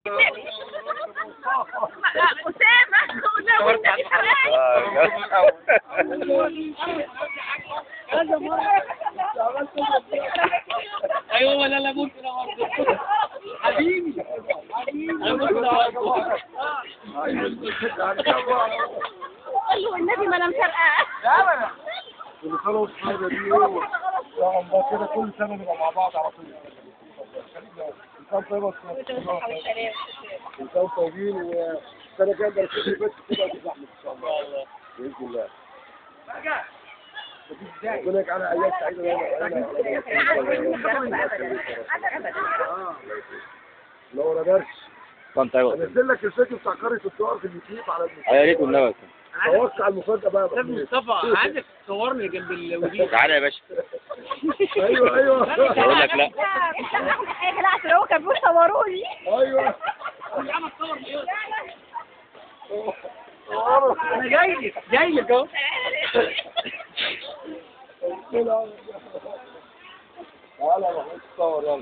أسامة والنبي ايوه لا لا ممكن اقعد حبيبي انا ممكن اقعد قال له النبي ما انا مشرقة كل سنة وانتم طيبة دي ان شاء الله كده كل سنة نبقى مع بعض على طول كل سنة طيبة وسنة كل سنة طيبين والسنة الجاية ده الخير بس كده هتزحمة ان شاء الله بإذن الله ربنا يجعلها ايام سعيدة لو انا درس كنت ايوه انزل لك الفيديو بتاع قرية الطوار في اليوتيوب على يا ريت والنبي توسع المفاجأة بقى استاذ مصطفى عايزك تصورني جنب الوديع تعالى يا باشا ايوه ايوه بقول لك لا حاجة لا عشان هو كان بيقول صوروني ايوه انا جاي لك جاي لك اهو تعالى يا محمود تصور يلا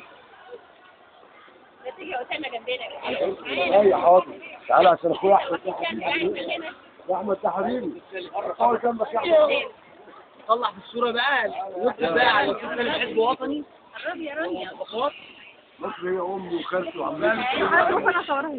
تيجي أسامة جنبنا ايوه حاضر تعالى عشان اخويا احمد ده حبيبي يا احمد ده حبيبي صور جنبك يا احمد طلع في الصوره بقى واكتب بقى على اساس انا حزب وطني قربي يا رانيا بساط مصر هي امي وخالتي وعمتي هروح انا اصورها